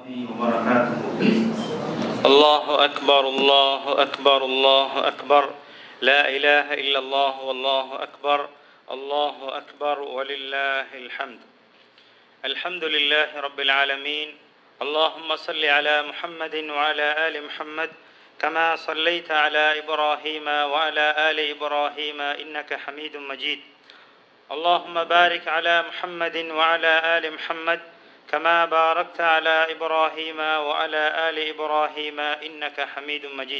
وبركاته الله أكبر الله أكبر الله أكبر لا إله إلا الله والله أكبر الله أكبر ولله الحمد الحمد لله رب العالمين اللهم صل على محمد وعلى آل محمد كما صليت على إبراهيم وعلى آل إبراهيم إنك حميد مجيد اللهم بارك على محمد وعلى آل محمد كما باركت على إبراهيم وعلى آل إبراهيم إنك حميد مجيد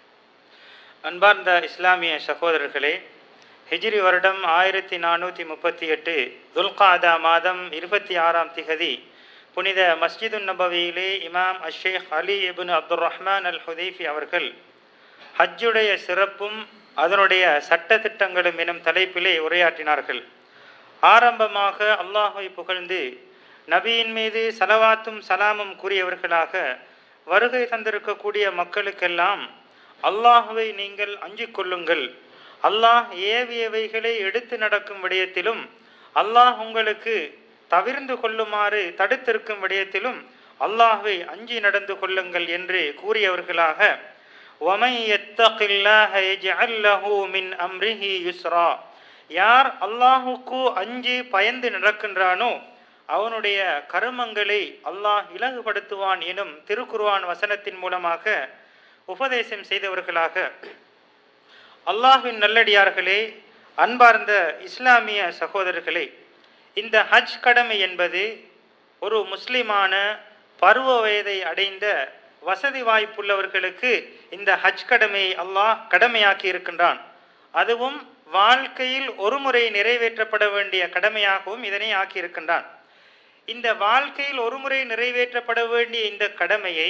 அன்பார்ந்த இஸ்லாமிய சகோதரர்களே ஹிஜ்ரி வருடம் ஆயிரத்தி நானூற்றி முப்பத்தி எட்டு துல்காதா மாதம் இருபத்தி ஆறாம் திகதி புனித மஸ்ஜிது நபவியிலே இமாம் Asheikh Ali Ibn Abdul Rahman Al Hudhaifi அவர்கள் ஹஜ்ஜுடைய சிறப்பும் அதனுடைய சட்டத்திட்டங்களும் எனும் தலைப்பிலே உரையாற்றினார்கள் ஆரம்பமாக அல்லாஹை புகழ்ந்து நபியின் மீது சலவாத்தும் சலாமும் கூறியவர்களாக வருகை தந்திருக்கக்கூடிய மக்களுக்கெல்லாம் அல்லாஹுவை நீங்கள் அஞ்சிக் கொள்ளுங்கள் அல்லாஹ் ஏவியவைகளை எடுத்து நடக்கும் விடயத்திலும் அல்லாஹ் உங்களுக்கு தவிர்ந்து கொள்ளுமாறு தடுத்திருக்கும் விடயத்திலும் அல்லாஹ்வை அஞ்சி நடந்து கொள்ளுங்கள் என்று கூறியவர்களாக وَمَنْ يَتَّقِ اللَّهَ يَجْعَلْ لَهُ مِنْ أَمْرِهِ يُسْرًا யார் அல்லாஹுக்கு அஞ்சி பயந்து நடக்கின்றானோ அவனுடைய கருமங்களை அல்லாஹ் இலகுபடுத்துவான் எனும் திருக்குர்ஆன் வசனத்தின் மூலமாக உபதேசம் செய்தவர்களாக அல்லாஹ்வின் நல்லடியார்களே அன்பார்ந்த இஸ்லாமிய சகோதரர்களே இந்த ஹஜ் கடமை என்பது ஒரு முஸ்லிமான பருவ வயதை அடைந்த வசதி வாய்ப்புள்ளவர்களுக்கு இந்த ஹஜ் கடமையை அல்லாஹ் கடமையாக்கி இருக்கின்றான் அதுவும் வாழ்க்கையில் ஒருமுறை நிறைவேற்றப்பட வேண்டிய கடமையாகவும் இதனை ஆக்கியிருக்கின்றான் இந்த வாழ்க்கையில் ஒருமுறை நிறைவேற்றப்பட வேண்டிய இந்த கடமையை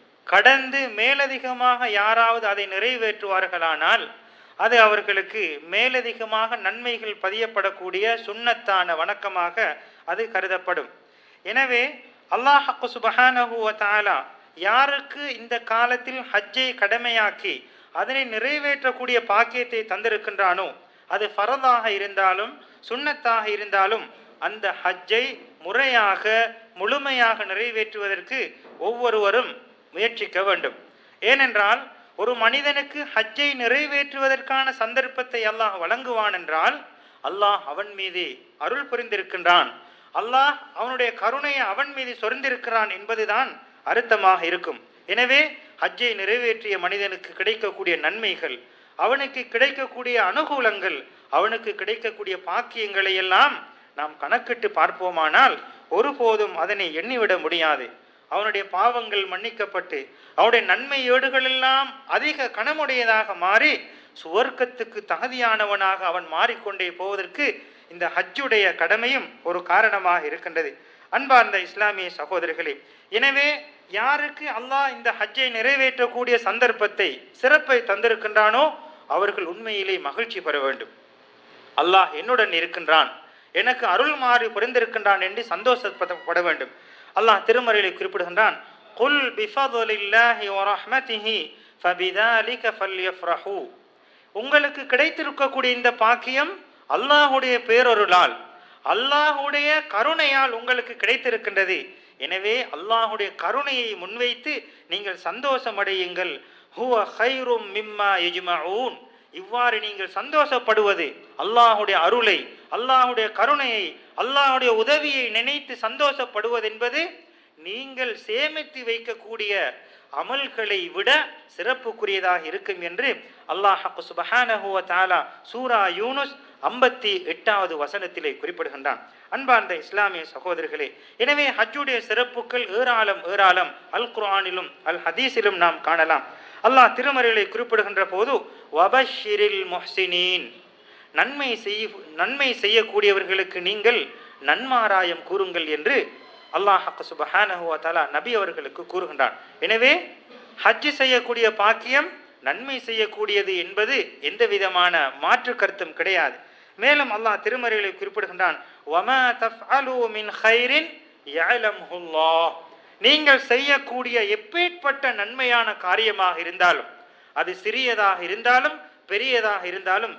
கடந்து மேலதிகமாக யாராவது அதை நிறைவேற்றுவார்களானால் அது அவர்களுக்கு மேலதிகமாக நன்மைகள் பதியப்படக்கூடிய சுண்ணத்தான வணக்கமாக அது கருதப்படும் எனவே அல்லாஹ் சுபஹானஹு வ தஆலா யாருக்கு இந்த காலத்தில் ஹஜ்ஜை கடமையாக்கி அதனை நிறைவேற்றக்கூடிய பாக்கியத்தை தந்திருக்கின்றானோ அது ஃபரதாக இருந்தாலும் சுண்ணத்தாக இருந்தாலும் அந்த ஹஜ்ஜை முறையாக முழுமையாக நிறைவேற்றுவதற்கு ஒவ்வொருவரும் முயற்சிக்க வேண்டும் ஏனென்றால் ஒரு மனிதனுக்கு ஹஜ்ஜை நிறைவேற்றுவதற்கான சந்தர்ப்பத்தை அல்லாஹ் வழங்குவான் என்றால் அல்லாஹ் அவன் மீது அருள் புரிந்திருக்கின்றான் அல்லாஹ் அவனுடைய கருணையை அவன் மீது சொரிந்திருக்கிறான் என்பதுதான் அர்த்தமாக இருக்கும் எனவே ஹஜ்ஜை நிறைவேற்றிய மனிதனுக்கு கிடைக்கக்கூடிய நன்மைகள் அவனுக்கு கிடைக்கக்கூடிய அனுகூலங்கள் அவனுக்கு கிடைக்கக்கூடிய பாக்கியங்களை எல்லாம் நாம் கணக்கிட்டு பார்ப்போமானால் ஒருபோதும் அதனை எண்ணிவிட முடியாது அவனுடைய பாவங்கள் மன்னிக்கப்பட்டு அவனுடைய நன்மை ஏடுகளெல்லாம் அதிக கனமுடையதாக மாறி சுவர்க்கத்துக்கு தகுதியானவனாக அவன் மாறிக்கொண்டே போவதற்கு இந்த ஹஜ்ஜுடைய கடமையும் ஒரு காரணமாக இருக்கின்றது அன்பார்ந்த இஸ்லாமிய சகோதரர்களே எனவே யாருக்கு அல்லாஹ் இந்த ஹஜ்ஜை நிறைவேற்றக்கூடிய சந்தர்ப்பத்தை சிறப்பை தந்திருக்கின்றானோ அவர்கள் உண்மையிலே மகிழ்ச்சி பெற வேண்டும் அல்லாஹ் என்னுடன் இருக்கின்றான் எனக்கு அருள் மாறி புரிந்திருக்கின்றான் என்று சந்தோஷப்பட வேண்டும் அல்லாஹ் திருமறையிலே குறிப்பிடுகின்றான் குல் பிஃபதுலில்லாஹி வரஹ்மதிஹி ஃபபிதாலிக ஃபல்யஃப்ரஹு உங்களுக்கு கிடைத்திருக்கக்கூடிய இந்த பாக்கியம் அல்லாஹுடைய பேரொருளால் அல்லாஹுடைய கருணையால் உங்களுக்கு கிடைத்திருக்கின்றது எனவே அல்லாஹுடைய கருணையை முன்வைத்து நீங்கள் சந்தோஷம் அடையுங்கள் ஹுவ ஹைரும் மிம்மா யஜ்மஊன் இவ்வாறு நீங்கள் சந்தோஷப்படுவது அல்லாஹுடைய அருளை அல்லாஹுடைய கருணையை அல்லாஹுடைய உதவியை நினைத்து சந்தோஷப்படுவது என்பது நீங்கள் சேமித்து வைக்கக்கூடிய அமல்களை விட சிறப்புக்குரியதாக இருக்கும் என்று அல்லாஹ் சுபஹானஹுவ தாலா சூரா யூனுஸ் ஐம்பத்தி எட்டாவது வசனத்திலே குறிப்பிடுகின்றான் அன்பார்ந்த இஸ்லாமிய சகோதரர்களே எனவே ஹஜ்ஜுடைய சிறப்புகள் ஏராளம் ஏராளம் அல் குர்ஆனிலும் அல் ஹதீஸிலும் நாம் காணலாம் அல்லாஹ் திருமறைகளை குறிப்பிடுகின்ற போது வபஷிரில் முஹ்சினீன் நன்மை செய் நன்மை செய்யக்கூடியவர்களுக்கு நீங்கள் நன்மாராயம் கூறுங்கள் என்று அல்லாஹ் சுபஹானஹுவ தலா நபி அவர்களுக்கு கூறுகின்றான் எனவே ஹஜ் செய்யக்கூடிய பாக்கியம் நன்மை செய்யக்கூடியது என்பது எந்த விதமான மாற்று கருத்தும் கிடையாது மேலும் அல்லாஹ் திருமறைகளை குறிப்பிடுகின்றான் வமா தஃஅலு மின் ஹைரின் யஅலம்ஹுல்லாஹ் நீங்கள் செய்யக்கூடிய எப்பேற்பட்ட நன்மையான காரியமாக இருந்தாலும் அது சிறியதாக இருந்தாலும் பெரியதாக இருந்தாலும்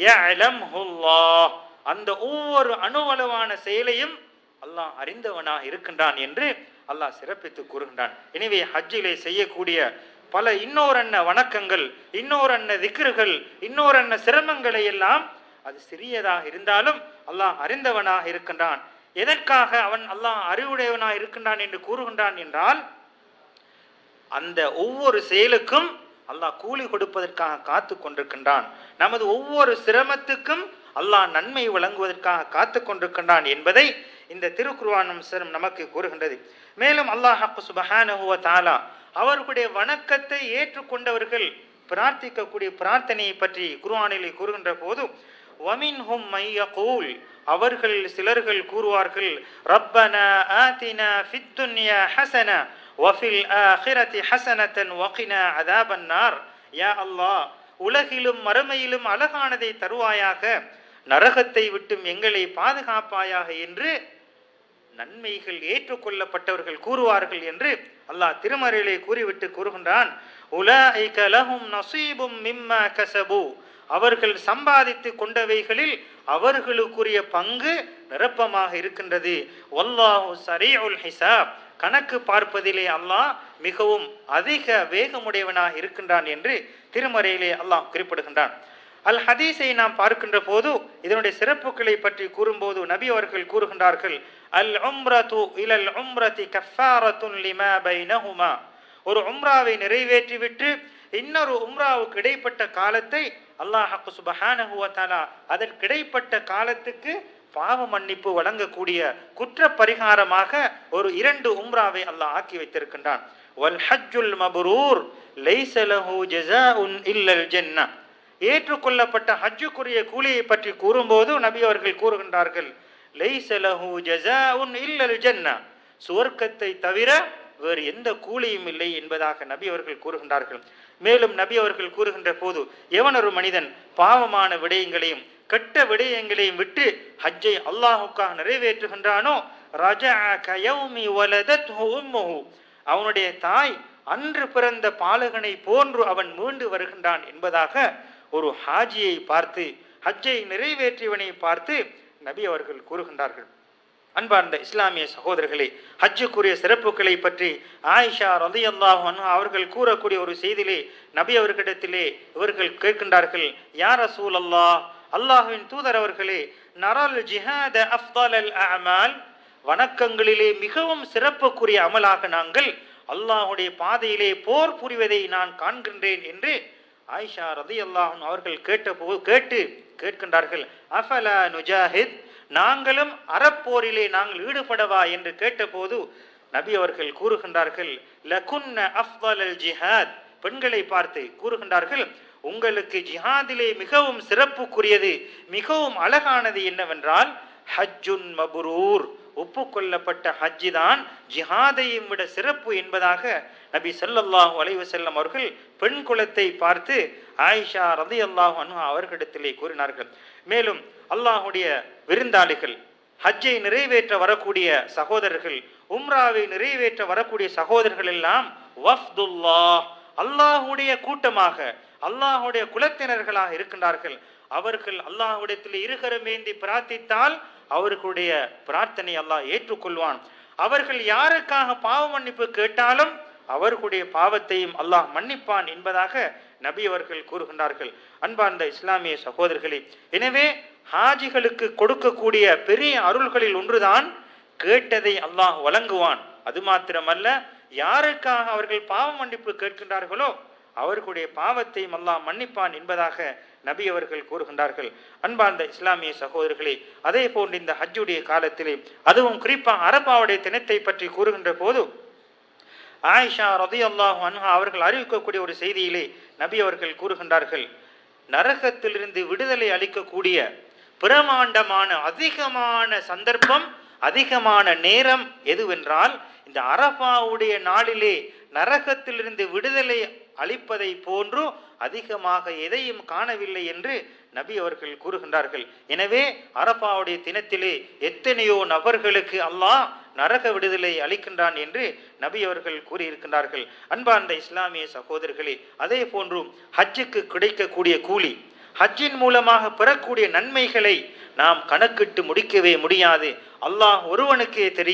யஅலம்ஹுல்லாஹ் அந்த ஒவ்வொரு அணுவளவான செயலையும் அல்லாஹ் அறிந்தவனாக இருக்கின்றான் என்று அல்லாஹ் சிறப்பித்து கூறுகின்றான் எனவே ஹஜ்ஜிலே செய்யக்கூடிய பல இன்னோரன்ன வணக்கங்கள் இன்னோரன்ன திக்ருகள் இன்னோரன்ன சிரமங்களை எல்லாம் அது சிறியதாக இருந்தாலும் அல்லாஹ் அறிந்தவனாக இருக்கின்றான் எதற்காக அவன் அல்லாஹ் அறிவுடையவனாக இருக்கின்றான் என்று கூறுகின்றான் என்றால் அந்த ஒவ்வொரு செயலுக்கும் அல்லாஹ் கூலி கொடுப்பதற்காக காத்து கொண்டிருக்கின்றான் நமது ஒவ்வொரு சிரமத்துக்கும் அல்லாஹ் நன்மை வழங்குவதற்காக காத்து கொண்டிருக்கின்றான் என்பதை இந்த திருக்குர்ஆனும் சிரம் நமக்கு கூறுகின்றது மேலும் அல்லாஹ் சுபஹானஹு வ தஆலா அவர்களுடைய வணக்கத்தை ஏற்றுக்கொண்டவர்கள் பிரார்த்திக்கக்கூடிய பிரார்த்தனையை பற்றி குர்ஆனிலே கூறுகின்ற போது வமின்ஹும் மையகூல் அவர்கள் சிலர்கள் கூறுவார்கள் ரப்பனா ஆதினா ஃபித் துன்யா ஹஸனா வஃபில் ஆஹிரதி ஹஸனத்தன் வகினா அதாபன் நார் யா அல்லாஹ் உலகிலும் மறுமையிலும் அழகானதை தருவாயாக நரகத்தை விட்டும் எங்களை பாதுகாப்பாயாக என்று நன்மைகள் ஏற்றுக்கொள்ளப்பட்டவர்கள் கூறுவார்கள் என்று அல்லாஹ் திருமறையிலே கூறிவிட்டு கூறுகின்றான் உலாஇக லஹும் நசீபும் மிம்மா கசபு அவர்கள் சம்பாதித்து கொண்டவைகளில் அவர்களுக்குரிய பங்கு நிரப்பமாக இருக்கின்றது வல்லாஹு சரீஉல் ஹிசாப் கணக்கு பார்ப்பதிலே அல்லாஹ் மிகவும் அதிக வேகமுடையவனாக இருக்கின்றான் என்று திருமறையிலே அல்லாஹ் குறிப்பிடுகின்றான் அல் ஹதீஸை நாம் பார்க்கின்ற போது இதனுடைய சிறப்புகளை பற்றி கூறும்போது நபி அவர்கள் கூறுகின்றார்கள் அல் உம்ரது இலல் உம்ரதி கஃபாரத்துன் லிமா பைனஹுமா ஒரு உம்ராவை நிறைவேற்றிவிட்டு இன்னொரு உம்ராவுக்கு இடைப்பட்ட காலத்தை அல்லாஹ் சுபஹானஹு வ தஆலா அதற்கு இடைப்பட்ட காலத்துக்கு பாவ மன்னிப்பு வழங்கக்கூடிய குற்ற பரிகாரமாக ஒரு இரண்டு உம்ராவை அல்லாஹ் ஆக்கி வைத்திருக்கின்றான் வல் ஹஜ்ஜுல் மப்ரூர் லைஸ லஹு ஜஸாஉன் இல்லல் ஜன்னah ஏற்றுக்கொள்ளப்பட்ட ஹஜ்ஜுக்குரிய கூலியை பற்றி கூறும்போது நபி அவர்கள் கூறுகின்றார்கள் லைஸ லஹு ஜஸாஉன் இல்லல் ஜன்னah சுவர்க்கத்தை தவிர வேறு எந்த கூலியும் இல்லை என்பதாக நபி அவர்கள் கூறுகின்றார்கள் மேலும் நபி அவர்கள் கூறுகின்ற போது எவன் ஒரு மனிதன் பாவமான விடயங்களையும் கெட்ட விடயங்களையும் விட்டு ஹஜ்ஜை அல்லாஹுக்காக நிறைவேற்றுகின்றானோ ரஜஅ கயௌமி வலதத்ஹு உம்முஹு அவனுடைய தாய் அன்று பிறந்த பாலகனை போன்று அவன் மீண்டு வருகின்றான் என்பதாக ஒரு ஹாஜியை பார்த்து ஹஜ்ஜை நிறைவேற்றியவனை பார்த்து நபி அவர்கள் கூறுகின்றார்கள் அன்பார்ந்த இஸ்லாமிய சகோதரர்களே ஹஜ்ஜுக்குரிய சிறப்புகளை பற்றி ஆயிஷா ரலியல்லாஹு அன்ஹா அவர்கள் கூறக்கூடிய ஒரு செய்தியிலே நபி அவர்களிடத்திலே இவர்கள் கேட்கின்றார்கள் யார் ரசூல் அல்லாஹ் அல்லாஹுவின் தூதர் அவர்களே நரல் ஜிஹாத அஃதல் அமால் வணக்கங்களிலே மிகவும் சிறப்புக்குரிய அமலாக நாங்கள் அல்லாஹுடைய பாதையிலே போர் புரிவதை நான் காண்கின்றேன் என்று ஆயிஷா ரதி அல்லாஹும் அவர்கள் கேட்ட போ கேட்டு கேட்கின்றார்கள் அஃபலா நுஜாஹித் நாங்களும் அறப்போரிலே நாங்கள் ஈடுபடவா என்று கேட்டபோது நபி அவர்கள் கூறுகின்றார்கள் லகுன்ன அஃதல் ஜிஹாத் பெண்களை பார்த்து கூறுகின்றார்கள் உங்களுக்கு ஜிஹாதிலே மிகவும் சிறப்புக்குரியது மிகவும் அழகானது என்னவென்றால் ஹஜ்ஜுன் மபுரூர் ஒப்புக்கொள்ளப்பட்ட ஹஜ்ஜி தான் ஜிஹாதையும் விட சிறப்பு என்பதாக நபி ஸல்லல்லாஹு அலைஹி வஸல்லம் அவர்கள் பெண் குலத்தை பார்த்து ஆயிஷா ரலியல்லாஹு அன்ஹா அவர்களிடத்திலே கூறினார்கள் மேலும் அல்லாஹுடைய விருந்தாளிகள் ஹஜ்ஜை நிறைவேற்ற வரக்கூடிய சகோதரர்கள் உம்ராவை நிறைவேற்ற வரக்கூடிய சகோதரர்கள் எல்லாம் வஃப்துல்லாஹ் அல்லாஹுடைய கூட்டமாக அல்லாஹுடைய குலத்தினர்களாக இருக்கின்றார்கள் அவர்கள் அல்லாஹ்விடத்தில் இருகரமேந்தி பிரார்த்தித்தால் அவர்களுடைய பிரார்த்தனை அல்லாஹ் ஏற்றுக்கொள்வான் அவர்கள் யாருக்காக பாவ மன்னிப்பு கேட்டாலும் அவர்களுடைய பாவத்தையும் அல்லாஹ் மன்னிப்பான் என்பதாக நபி அவர்கள் கூறுகின்றார்கள் அன்பார்ந்த இஸ்லாமிய சகோதரர்களே எனவே ஹாஜிகளுக்கு கொடுக்கக்கூடிய பெரிய அருள்களில் ஒன்றுதான் கேட்டதை அல்லாஹ் வழங்குவான் அது மாத்திரமல்ல யாருக்காக அவர்கள் பாவ மன்னிப்பு கேட்கின்றார்களோ அவர்களுடைய பாவத்தையும் அல்லாஹ் மன்னிப்பான் என்பதாக நபி அவர்கள் கூறுகின்றார்கள் அன்பார்ந்த இஸ்லாமிய சகோதரர்களே அதே போன்று இந்த ஹஜ்ஜுடைய காலத்திலே அதுவும் குறிப்பாக அரபாவுடைய தினத்தை பற்றி கூறுகின்ற போது ஆயிஷா ரதி அல்லாஹு அன்ஹா அவர்கள் அறிவிக்கக்கூடிய ஒரு செய்தியிலே நபி அவர்கள் கூறுகின்றார்கள் நரகத்திலிருந்து விடுதலை அளிக்கக்கூடிய பிரமாண்டமான அதிகமான சந்தர்ப்பம் அதிகமான நேரம் எதுவென்றால் இந்த அரபாவுடைய நாளிலே நரகத்திலிருந்து விடுதலை அளிப்பதை போன்று அதிகமாக எதையும் காணவில்லை என்று நபி அவர்கள் கூறுகின்றார்கள் எனவே அரபாவுடைய தினத்திலே எத்தனையோ நபர்களுக்கு அல்லாஹ் நரக விடுதலை அளிக்கின்றான் என்று நபி அவர்கள் கூறியிருக்கின்றார்கள் அன்பார்ந்த இஸ்லாமிய சகோதரர்களே அதே போன்று ஹஜ்ஜுக்கு கிடைக்கக்கூடிய கூலி ஹஜ்ஜின் மூலமாக பெறக்கூடிய நன்மைகளை நாம் கணக்கிட்டு முடிக்கவே முடியாது அல்லாஹ் ஒருவனுக்கே தெரியும்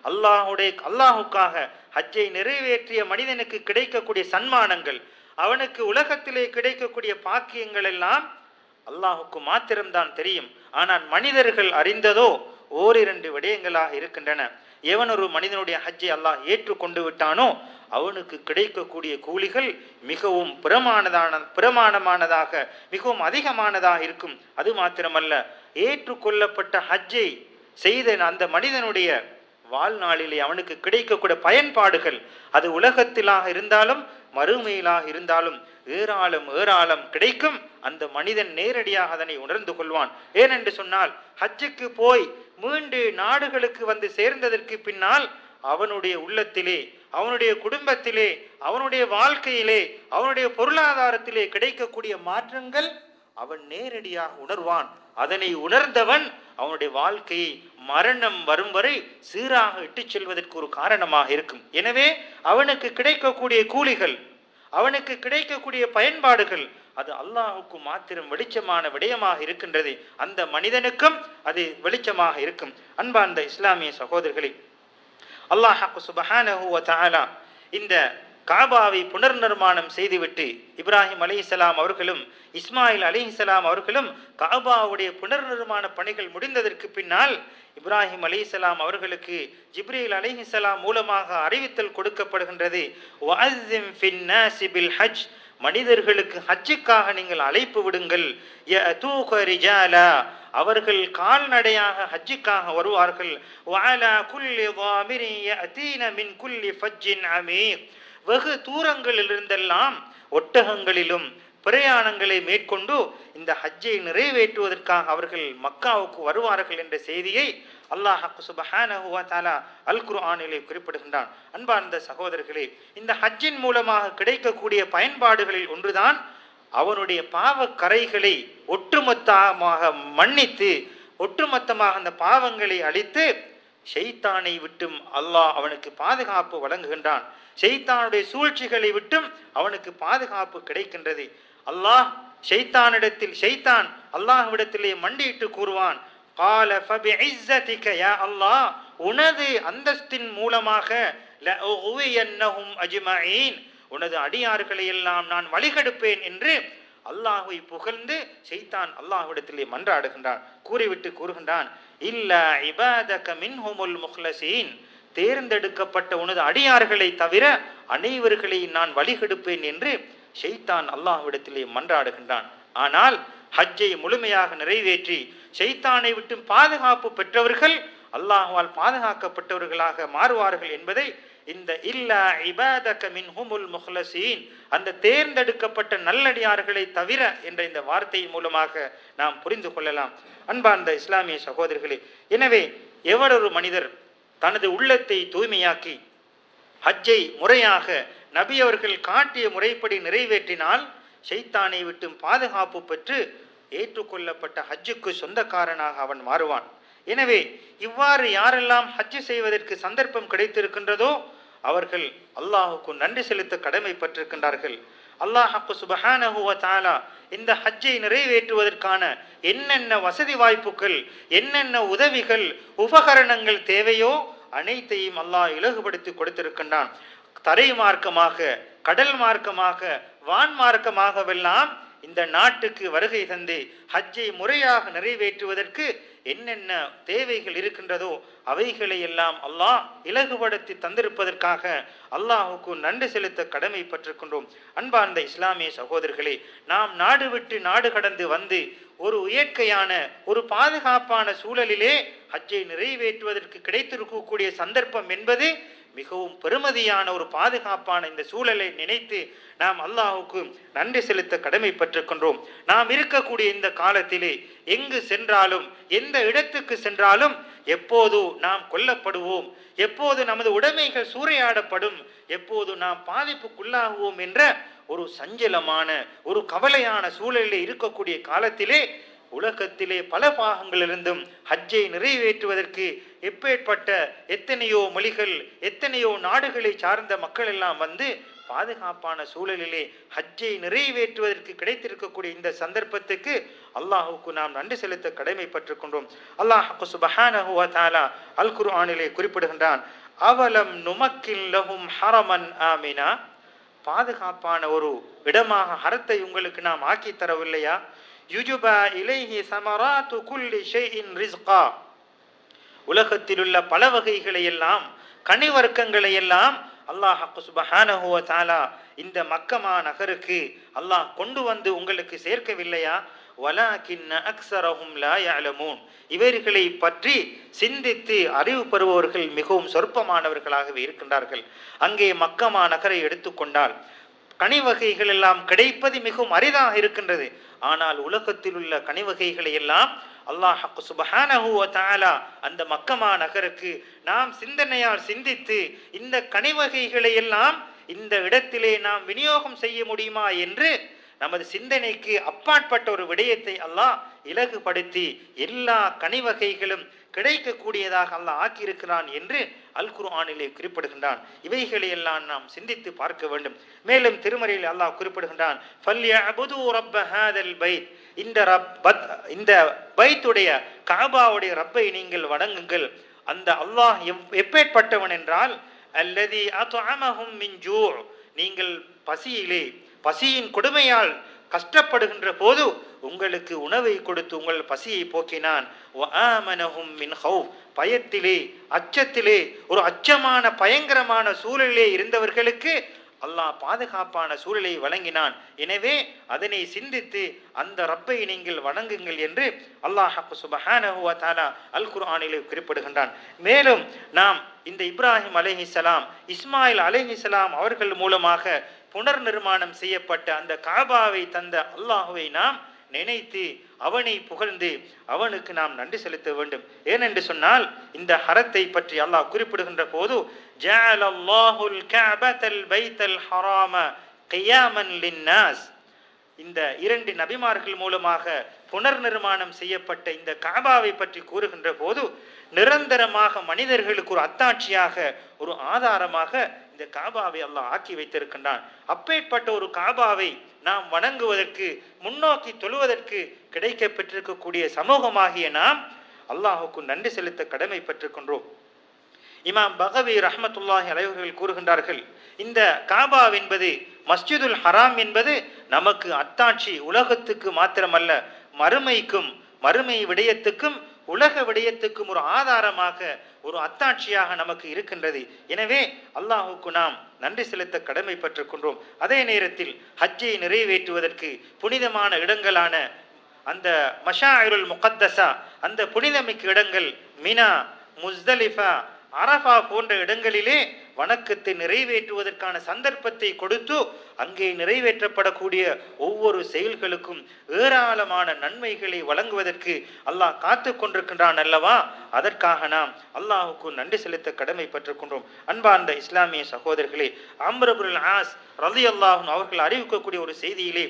அல்லாஹுடைய அல்லாஹுக்காக ஹஜ்ஜை நிறைவேற்றிய மனிதனுக்கு கிடைக்கக்கூடிய சன்மானங்கள் அவனுக்கு உலகத்திலே கிடைக்கக்கூடிய பாக்கியங்கள் எல்லாம் அல்லாஹுக்கு மாத்திரம்தான் தெரியும் ஆனால் மனிதர்கள் அறிந்ததோ ஓரிரண்டு விடயங்களாக இருக்கின்றன எவன் ஒரு மனிதனுடைய ஹஜ்ஜை அல்லாஹ் ஏற்றுக்கொண்டு விட்டானோ அவனுக்கு கிடைக்கக்கூடிய கூலிகள் மிகவும் பிரமாணதான பிரமாணமானதாக மிகவும் அதிகமானதாக இருக்கும் அது மாத்திரமல்ல ஏற்றுக்கொள்ளப்பட்ட ஹஜ்ஜை செய்த அந்த மனிதனுடைய வாழ்நாளிலே அவனுக்கு கிடைக்கக்கூடிய பயன்பாடுகள் அது உலகத்திலாக இருந்தாலும் மறுமையிலாக இருந்தாலும் ஏராளம் ஏராளம் கிடைக்கும் அந்த மனிதன் நேரடியாக அதனை உணர்ந்து கொள்வான் ஏனென்று சொன்னால் ஹஜ்ஜுக்கு போய் மீண்டு நாடுகளுக்கு வந்து சேர்ந்ததற்கு பின்னால் அவனுடைய உள்ளத்திலே அவனுடைய குடும்பத்திலே அவனுடைய வாழ்க்கையிலே அவனுடைய பொருளாதாரத்திலே கிடைக்கக்கூடிய மாற்றங்கள் அவன் நேரடியாக உணர்வான் அதனை உணர்ந்தவன் அவனுடைய வாழ்க்கையை மரணம் வரும் வரை சீராக இட்டுச் செல்வதற்கு ஒரு காரணமாக இருக்கும் எனவே அவனுக்கு கிடைக்கக்கூடிய கூலிகள் அவனுக்கு கிடைக்கக்கூடிய பயன்பாடுகள் அது அல்லாஹுக்கு மாத்திரம் வெளிச்சமான விடயமாக இருக்கின்றது அந்த மனிதனுக்கும் அது வெளிச்சமாக இருக்கும் அன்பார்ந்த இஸ்லாமிய சகோதரர்களே அல்லாஹ் சுபஹானஹு வ தஆலா இந்த காபாவை புனர் நிர்மாணம் செய்துவிட்டு இப்ராஹிம் அலைஹிஸ்ஸலாம் அவர்களும் இஸ்மாயில் அலைஹிஸ்ஸலாம் அவர்களும் காபாவுடைய புனர் நிர்மாண பணிகள் முடிந்ததற்கு பின்னால் இப்ராஹிம் அலைஹிஸ்ஸலாம் அவர்களுக்கு ஜிப்ரீல் அலைஹிஸ்ஸலாம் மூலமாக அறிவித்தல் கொடுக்கப்படுகின்றது வஅஸ்ஸிம் ஃபின் நாஸி பில் ஹஜ் மனிதர்களுக்கு ஹஜ்ஜுக்காக நீங்கள் அழைப்பு விடுங்கள் யஅதூக ரிஜாலா அவர்கள் கால்நடையாக ஹஜ்ஜுக்காக வருவார்கள் வஅலா குல்லி ضامر يأتين من كل فج عميق வெகு தூரங்களிலிருந்தெல்லாம் ஒட்டகங்களிலும் பிரயாணங்களை மேற்கொண்டு இந்த ஹஜ்ஜை நிறைவேற்றுவதற்காக அவர்கள் மக்காவுக்கு வருவார்கள் என்ற செய்தியை அல்லாஹ் சுபஹானஹு வ தஆலா அல் குர்ஆனிலே குறிப்பிடுகின்றான் அன்பார்ந்த சகோதரர்களே இந்த ஹஜ்ஜின் மூலமாக கிடைக்கக்கூடிய பயன்பாடுகளில் ஒன்றுதான் அவனுடைய பாவக் கரைகளை ஒட்டுமொத்தமாக மன்னித்து ஒட்டுமொத்தமாக அந்த பாவங்களை அழித்து ஷெய்தானை விட்டும் அல்லாஹ் அவனுக்கு பாதுகாப்பு வழங்குகின்றான் ஷெய்தானுடைய சூழ்ச்சிகளை விட்டும் அவனுக்கு பாதுகாப்பு கிடைக்கின்றது அல்லாஹ் ஷெய்தானிடத்தில் ஷெய்தான் அல்லாஹ்விடத்திலே மண்டியிட்டு கூறுவான் قال فبعزتك يا الله உனது அந்தஸ்தின் மூலமாக لأغوينهم أجمعين உனது அடியார்களை எல்லாம் நான் வழிகெடுப்பேன் என்று அல்லாஹுவை புகழ்ந்து செய்தான் அல்லாஹ்விடத்திலே மன்றாடுகின்றான் கூறிவிட்டு கூறுகின்றான் இல்ல இபாதக மின்ஹுமுல் முஹ்லசீன் தேர்ந்தெடுக்கப்பட்ட உனது அடியார்களை தவிர அனைவர்களை நான் வழிகெடுப்பேன் என்று ஷெய்தான் அல்லாஹ்விடத்திலே மன்றாடுகின்றான் ஆனால் ஹஜ்ஜை முழுமையாக நிறைவேற்றி ஷைத்தானை விட்டு பாதுகாப்பு பெற்றவர்கள் அல்லாஹ்வால் பாதுகாக்கப்பட்டவர்களாக மாறுவார்கள் என்பதை இந்த இல்லா இபாதக மின்ஹுமுல் முஹ்லசீன் அந்த தேர்ந்தெடுக்கப்பட்ட நல்லடியார்களை தவிர என்ற இந்த வார்த்தையின் மூலமாக நாம் புரிந்து கொள்ளலாம் அன்பார்ந்த இஸ்லாமிய சகோதரர்களே எனவே எவரொரு மனிதர் தனது உள்ளத்தை தூய்மையாக்கி ஹஜ்ஜை முறையாக நபி அவர்கள் காட்டிய முறைப்படி நிறைவேற்றினால் ஷைத்தானை விட்டும் பாதுகாப்பு பெற்று ஏற்றுக்கொள்ளப்பட்ட ஹஜ்ஜுக்கு சொந்தக்காரனாக அவன் மாறுவான் எனவே இவ்வாறு யாரெல்லாம் ஹஜ்ஜு செய்வதற்கு சந்தர்ப்பம் கிடைத்திருக்கின்றதோ அவர்கள் அல்லாஹுக்கு நன்றி செலுத்த கடமைப்பட்டிருக்கின்றார்கள் அல்லாஹு சுபஹானஹு வ தஆலா இந்த ஹஜ்ஜை நிறைவேற்றுவதற்கான என்னென்ன வசதி வாய்ப்புகள் என்னென்ன உதவிகள் உபகரணங்கள் தேவையோ அனைத்தையும் அல்லாஹ் இலகுபடுத்தி கொடுத்திருக்கின்றான் தரை மார்க்கமாக கடல் மார்க்கமாக வான் மார்க்கமாகவெல்லாம் இந்த நாட்டுக்கு வருகை தந்து ஹஜ்ஜை முறையாக நிறைவேற்றுவதற்கு என்னென்ன தேவைகள் இருக்கின்றதோ அவைகளை எல்லாம் அல்லாஹ் இலகுபடுத்தி தந்திருப்பதற்காக அல்லாஹுக்கு நன்றி செலுத்த கடமைப்பட்டிருக்கின்றோம் அன்பார்ந்த இஸ்லாமிய சகோதரர்களே நாம் நாடு விட்டு நாடு கடந்து வந்து ஒரு இயற்கையான ஒரு பாதுகாப்பான சூழலிலே ஹஜ்ஜை நிறைவேற்றுவதற்கு கிடைத்திருக்கக்கூடிய சந்தர்ப்பம் என்பது மிகவும் பெருமதியான ஒரு பாதுகாப்பான இந்த சூழலை நினைத்து நாம் அல்லாஹுக்கு நன்றி செலுத்த கடமைப்பட்டிருக்கின்றோம் நாம் இருக்கக்கூடிய இந்த காலத்திலே எங்கு சென்றாலும் எந்த இடத்துக்கு சென்றாலும் எப்போது நாம் கொல்லப்படுவோம் எப்போது நமது உடைமைகள் சூறையாடப்படும் எப்போது நாம் பாதிப்புக்குள்ளாகுவோம் என்ற ஒரு சஞ்சலமான ஒரு கவலையான சூழலில் இருக்கக்கூடிய காலத்திலே உலகத்திலே பல பாகங்களிலிருந்தும் ஹஜ்ஜை நிறைவேற்றுவதற்கு எப்பேற்பட்ட எத்தனையோ மொழிகள் எத்தனையோ நாடுகளை சார்ந்த மக்கள் எல்லாம் வந்து பாதுகாப்பான சூழலிலே ஹஜ்ஜை நிறைவேற்றுவதற்கு கிடைத்திருக்கக்கூடிய இந்த சந்தர்ப்பத்துக்கு அல்லாஹுக்கு நாம் நன்றி செலுத்த கடமைப்பட்டுக் கொண்டோம் அல்லாஹ் சுபஹானஹு வ தஆலா அல் குர்ஆனிலே குறிப்பிடுகின்றான் அவலம் நுமக்கில் லஹும் ஹரமன் ஆமினா பாதுகாப்பான ஒரு இடமாக ஹரத்தை உங்களுக்கு நாம் ஆக்கி தரவில்லையா யுஜுபா இலைஹி சமராத்து குல்லி ஷைஇன் ரிஸ்கா உலகத்தில் உள்ள பல வகைகளை எல்லாம் கனிவர்க்கங்களை எல்லாம் அல்லாஹ் சுபஹானஹு வ தஆலா இந்த மக்கமா நகருக்கு அல்லாஹ் கொண்டு வந்து உங்களுக்கு சேர்க்கவில்லையா வலாக்கின்ன அக்ஸரஹும் லா யஅலமூன் இவர்களை பற்றி சிந்தித்து அறிவு பெறுபவர்கள் மிகவும் சொற்பமானவர்களாகவே இருக்கின்றார்கள் அங்கே மக்கமா நகரை எடுத்துக்கொண்டால் கனி வகைகள் எல்லாம் கிடைப்பது மிகவும் அரிதாக இருக்கின்றது ஆனால் உலகத்தில் உள்ள கனி வகைகளை எல்லாம் அல்லாஹ் சுபஹானஹு வ தஆலா அந்த மக்கமா நகருக்கு நாம் சிந்தனையால் சிந்தித்து இந்த கனி வகைகளை எல்லாம் இந்த இடத்திலே நாம் விநியோகம் செய்ய முடியுமா என்று நமது சிந்தனைக்கு அப்பாற்பட்ட ஒரு விடயத்தை அல்லாஹ் இலகுபடுத்தி எல்லா கனி வகைகளும் கிடைக்கக்கூடியதாக அல்லாஹ் ஆக்கியிருக்கிறான் என்று அல் குர்ஆனிலே குறிப்பிடுகின்றான் இவைகளை எல்லாம் நாம் சிந்தித்து பார்க்க வேண்டும் மேலும் திருமறையில் அல்லாஹ் குறிப்பிடுகின்றான் ஃபல்யஅபுது ரப்ப ஹாதல் பைத் இந்த ரப் பத் இந்த பைத்துடைய காபாவுடைய ரப்பை நீங்கள் வணங்குங்கள் அந்த அல்லாஹ் எவ் எப்பேற்பட்டவன் என்றால் அல்லதி அத்அமஹும் மின் ஜூ நீங்கள் பசியிலே பசியின் கொடுமையால் கஷ்டப்படுகின்ற போது உங்களுக்கு உணவை கொடுத்து உங்கள் பசியை போக்கினான் வஆமனஹும் மின் ஹவுஃப் பயத்திலே அச்சத்திலே ஒரு அச்சமான பயங்கரமான சூழலிலே இருந்தவர்களுக்கு அல்லாஹ் பாதுகாப்பான சூழலை வழங்கினான் எனவே அதனை சிந்தித்து அந்த ரப்பை நீங்கள் வணங்குங்கள் என்று அல்லாஹ் சுபஹானஹு வ தஆலா அல் குர்ஆனிலே குறிப்பிடுகின்றான் மேலும் நாம் இந்த இப்ராஹிம் அலைஹிஸ்ஸலாம் இஸ்மாயில் அலைஹிஸ்ஸலாம் அவர்கள் மூலமாக புனர் நிர்மாணம் செய்யப்பட்ட அந்த காபாவை தந்த அல்லாஹுவை நாம் நினைத்து அவனை புகழ்ந்து அவனுக்கு நாம் நன்றி செலுத்த வேண்டும் ஏனென்று சொன்னால் இந்த ஹரத்தை பற்றி அல்லாஹ் குறிப்பிடுகின்ற போது ஜஅல அல்லாஹுல் கஅபத்தல் பைத்தல் ஹராம கியாமன் லின்னாஸ் இந்த இரண்டு நபிமார்கள் மூலமாக புனர் நிர்மாணம் செய்யப்பட்ட இந்த காபாவை பற்றி கூறுகின்ற போது நிரந்தரமாக மனிதர்களுக்கு ஒரு அத்தாட்சியாக ஒரு ஆதாரமாக இந்த காபாவை அல்லாஹ் ஆக்கி வைத்திருக்கின்றான் அப்பேற்பட்ட ஒரு காபாவை நாம் வணங்குவதற்கு முன்னோக்கி தொழுவதற்கு கிடைக்க பெற்றிருக்கக்கூடிய சமூகமாகிய நாம் அல்லாஹுக்கு நன்றி செலுத்த கடமை பெற்றுக்கொண்டோம் இமாம் பகவி ரஹமத்துல்லாஹி அலைவர்கள் கூறுகின்றார்கள் இந்த காபா என்பது மஸ்ஜிதுல் ஹராம் என்பது நமக்கு அத்தாட்சி உலகத்துக்கு மாத்திரமல்ல மறுமைக்கும் மறுமை விடயத்துக்கும் உலக விடயத்துக்கும் ஒரு ஆதாரமாக ஒரு அத்தாட்சியாக நமக்கு இருக்கின்றது எனவே அல்லாஹுக்கு நாம் நன்றி செலுத்த கடமை கொண்டோம் அதே நேரத்தில் ஹஜ்ஜை நிறைவேற்றுவதற்கு புனிதமான இடங்களான அந்த மஷாயிருல் முகத்தஸா அந்த புனிதமிக்க இடங்கள் மினா முஸ்தலிஃபா அரஃபா போன்ற இடங்களிலே வணக்கத்தை நிறைவேற்றுவதற்கான சந்தர்ப்பத்தை கொடுத்து அங்கே நிறைவேற்றப்படக்கூடிய ஒவ்வொரு செயல்களுக்கும் ஏராளமான நன்மைகளை வழங்குவதற்கு அல்லாஹ் காத்து கொண்டிருக்கின்றான் அல்லவா அதற்காக நாம் அல்லாஹுக்கு நன்றி செலுத்த கடமை கொண்டோம் அன்பார்ந்த இஸ்லாமிய சகோதரர்களே அம்ரபுல் ஆஸ் ரலி அல்லாஹும் அவர்கள் அறிவிக்கக்கூடிய ஒரு செய்தியிலே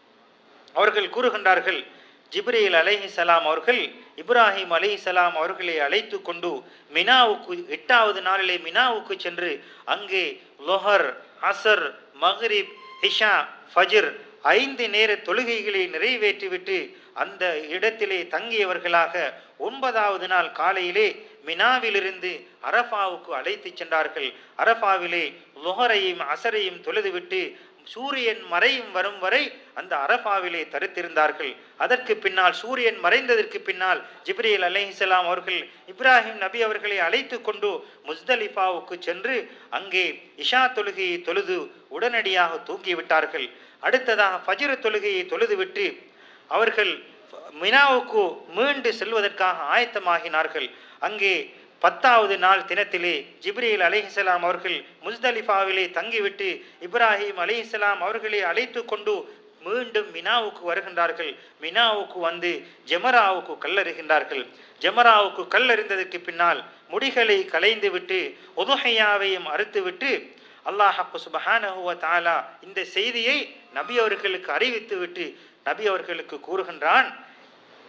அவர்கள் கூறுகின்றார்கள் ஜிப்ரீல் அலைஹிசலாம் அவர்கள் இப்ராஹிம் அலைஹிசலாம் அவர்களை அழைத்து கொண்டு மினாவுக்கு எட்டாவது நாளிலே மினாவுக்கு சென்று அங்கே லொஹர் அசர் மஹ்ரிப் ஹிஷா ஃபஜ்ர் ஐந்து நேர தொழுகைகளை நிறைவேற்றிவிட்டு அந்த இடத்திலே தங்கியவர்களாக ஒன்பதாவது நாள் காலையிலே மினாவிலிருந்து அரஃபாவுக்கு அழைத்து சென்றார்கள் அரஃபாவிலே லொஹரையும் அசரையும் தொழுதுவிட்டு சூரியன் மறையும் வரும் வரை அந்த அரபாவிலே தரித்திருந்தார்கள் அதற்கு பின்னால் சூரியன் மறைந்ததற்கு பின்னால் ஜிப்ரீல் அலைஹிசலாம் அவர்கள் இப்ராஹிம் நபி அவர்களை அழைத்து கொண்டு முஸ்தலிஃபாவுக்கு சென்று அங்கே இஷா தொழுகையை தொழுது உடனடியாக தூங்கிவிட்டார்கள் அடுத்ததாக ஃபஜ்ர தொழுகையை தொழுதுவிட்டு அவர்கள் மினாவுக்கு மீண்டு செல்வதற்காக ஆயத்தமாகினார்கள் அங்கே பத்தாவது நாள் தினத்திலே ஜிப்ரீல் அலிஹிசலாம் அவர்கள் முஸ்தலிஃபாவிலே தங்கிவிட்டு இப்ராஹிம் அலிஹிசலாம் அவர்களை அழைத்து கொண்டு மீண்டும் மினாவுக்கு வருகின்றார்கள் மினாவுக்கு வந்து ஜெமராவுக்கு கல்லறிகின்றார்கள் ஜெமராவுக்கு கல்லறிந்ததற்கு பின்னால் முடிகளை களைந்து விட்டு உதுஹையாவையும் அறுத்துவிட்டு அல்லாஹ் சுபஹானஹுவ தாலா இந்த செய்தியை நபி அவர்களுக்கு அறிவித்து விட்டு நபி அவர்களுக்கு கூறுகின்றான்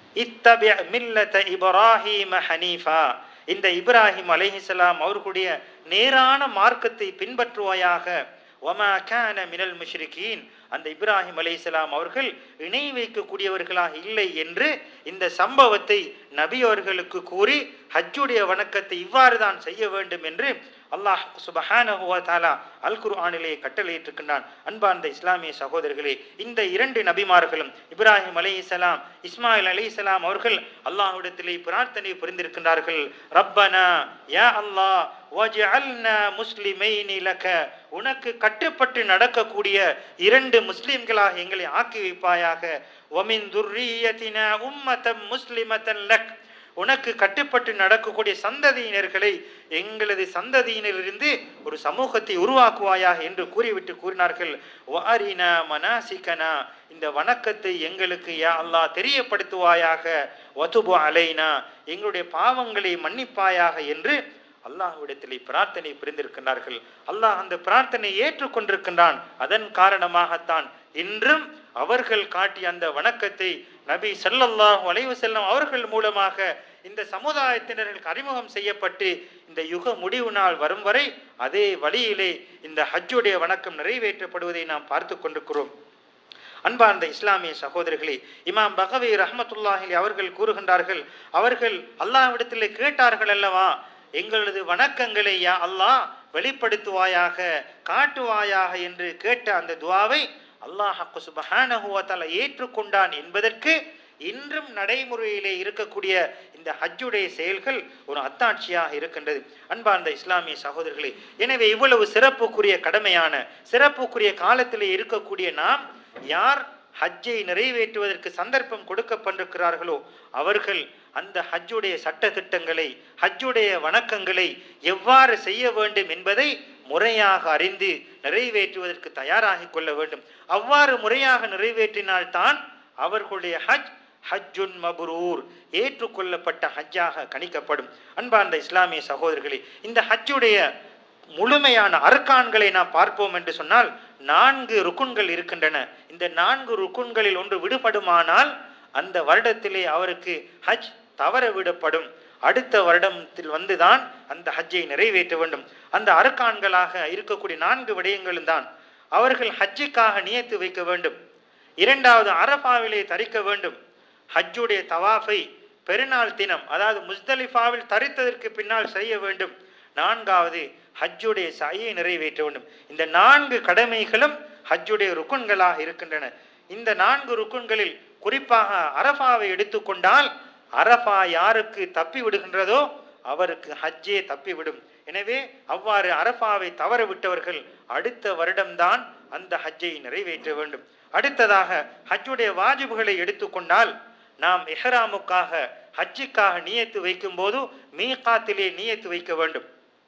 இத்தபி மில்லத இப்ராஹிம ஹனீஃபா இந்த இப்ராஹிம் அலைஹிஸ்ஸலாம் அவர்களுடைய நேரான மார்க்கத்தை பின்பற்றுவாயாக ஒமா கான மினல் முஷ்ரிகீன் அந்த இப்ராஹிம் அலைஹிஸ்ஸலாம் அவர்கள் இணை வைக்கக்கூடியவர்களாக இல்லை என்று இந்த சம்பவத்தை நபி அவர்களுக்கு கூறி ஹஜ்ஜுடைய வணக்கத்தை இவ்வாறு தான் செய்ய வேண்டும் என்று அல்லாஹ் சுபஹானஹு வ தஆலா அல் குர்ஆனிலே கட்டளையிட்டிருக்கின்றான் அன்பார்ந்த இஸ்லாமிய சகோதரர்களே இந்த இரண்டு நபிமார்களும் இப்ராஹிம் அலைஹிஸ்ஸலாம் இஸ்மாயில் அலைஹிஸ்ஸலாம் அவர்கள் அல்லாஹ்விடத்திலே பிரார்த்தனை புரிந்திருக்கின்றார்கள் ரப்பனா யா அல்லாஹ் வஜ்அல்னா முஸ்லிமைனி லக உனக்கு கட்டுப்பட்டு நடக்கக்கூடிய இரண்டு முஸ்லிம்களாக எங்களை ஆக்கி வைப்பாயாக வமின் துர்ரியத்தின உம்மத்தம் முஸ்லிமத்தன் லக் உனக்கு கட்டுப்பட்டு நடக்கக்கூடிய சந்ததியினர்களை எங்களது சந்ததியினரிலிருந்து ஒரு சமூகத்தை உருவாக்குவாயாக என்று கூறிவிட்டு கூறினார்கள் வாரினா மனாசிக்கனா இந்த வணக்கத்தை எங்களுக்கு யா அல்லாஹ் தெரியப்படுத்துவாயாக வதுபு அலைனா எங்களுடைய பாவங்களை மன்னிப்பாயாக என்று அல்லாஹ்விடத்திலே பிரார்த்தனை புரிந்திருக்கிறார்கள் அல்லாஹ் அந்த பிரார்த்தனை ஏற்றுக்கொண்டிருக்கின்றான் அதன் காரணமாகத்தான் இன்றும் அவர்கள் காட்டிய அந்த வணக்கத்தை நபி ஸல்லல்லாஹு அலைஹி வஸல்லம் அவர்கள் மூலமாக இந்த சமுதாயத்தினர்களுக்கு அறிமுகம் செய்யப்பட்டு இந்த யுக முடிவு நாள் வரும் வரை அதே வழியிலே இந்த ஹஜ்ஜுடைய வணக்கம் நிறைவேற்றப்படுவதை நாம் பார்த்து கொண்டிருக்கிறோம் அன்பார்ந்த இஸ்லாமிய சகோதரர்களே இமாம் பகவி ரஹமத்துல்லாஹி அவர்கள் கூறுகின்றார்கள் அவர்கள் அல்லாஹ்விடத்திலே கேட்டார்கள் அல்லவா எங்களது வணக்கங்களை யா அல்லாஹ் வெளிப்படுத்துவாயாக காட்டுவாயாக என்று கேட்ட அந்த துவாவை அல்லாஹ் சுபஹானஹு வ தஆலா ஏற்றுக்கொண்டான் என்பதற்கு இன்றும் நடைமுறையிலே இருக்கக்கூடிய இந்த ஹஜ்ஜுடைய செயல்கள் ஒரு அத்தாட்சியாக இருக்கின்றது அன்பார்ந்த இஸ்லாமிய சகோதரர்களே எனவே இவ்வளவு சிறப்புக்குரிய கடமையான சிறப்புக்குரிய காலத்திலே இருக்கக்கூடிய நாம் யார் ஹஜ்ஜை நிறைவேற்றுவதற்கு சந்தர்ப்பம் கொடுக்கப்பட்டிருக்கிறார்களோ அவர்கள் அந்த ஹஜ்ஜுடைய சட்ட திட்டங்களை ஹஜ்ஜுடைய வணக்கங்களை எவ்வாறு செய்ய வேண்டும் என்பதை முறையாக அறிந்து நிறைவேற்றுவதற்கு தயாராகிக் கொள்ள வேண்டும் அவ்வாறு முறையாக நிறைவேற்றினால்தான் அவர்களுடைய ஹஜ் ஹஜ்ஜுன் மபுரூர் ஏற்றுக்கொள்ளப்பட்ட ஹஜ்ஜாக கணிக்கப்படும் அன்பார்ந்த இஸ்லாமிய சகோதரர்களே இந்த ஹஜ்ஜுடைய முழுமையான அர்க்கான்களை நாம் பார்ப்போம் என்று சொன்னால் நான்கு ருக்குன்கள் இருக்கின்றன இந்த நான்கு ருக்குன்களில் ஒன்று விடுபடுமானால் அந்த வருடத்திலே அவருக்கு ஹஜ் தவற விடப்படும் அடுத்த வருடத்தில் வந்துதான் அந்த ஹஜ்ஜை நிறைவேற்ற வேண்டும் அந்த அர்க்கான்களாக இருக்கக்கூடிய நான்கு விடயங்களும் தான் அவர்கள் ஹஜ்ஜுக்காக நியத்து வைக்க வேண்டும் இரண்டாவது அரபாவிலே தரிக்க வேண்டும் ஹஜ்ஜுடைய தவாஃபை பெருநாள் தினம் அதாவது முஸ்தலிஃபாவில் தரித்ததற்கு பின்னால் செய்ய வேண்டும் நான்காவது ஹஜ்ஜுடைய சாயை நிறைவேற்ற வேண்டும் இந்த நான்கு கடமைகளும் ஹஜ்ஜுடைய ருக்குன்களாக இருக்கின்றன இந்த நான்கு ருக்குன்களில் குறிப்பாக அரஃபாவை எடுத்துக்கொண்டால் அரஃபா யாருக்கு தப்பி விடுகின்றதோ அவருக்கு ஹஜ்ஜே தப்பிவிடும் எனவே அவ்வாறு அரஃபாவை தவற விட்டவர்கள் அடுத்த வருடம்தான் அந்த ஹஜ்ஜை நிறைவேற்ற வேண்டும் அடுத்ததாக ஹஜ்ஜுடைய வாஜிபுகளை எடுத்துக்கொண்டால் நாம் எஹ்ராமுக்காக ஹஜ்ஜுக்காக நியத்து வைக்கும் போது மீகாத்திலே நியத்து வைக்க வேண்டும்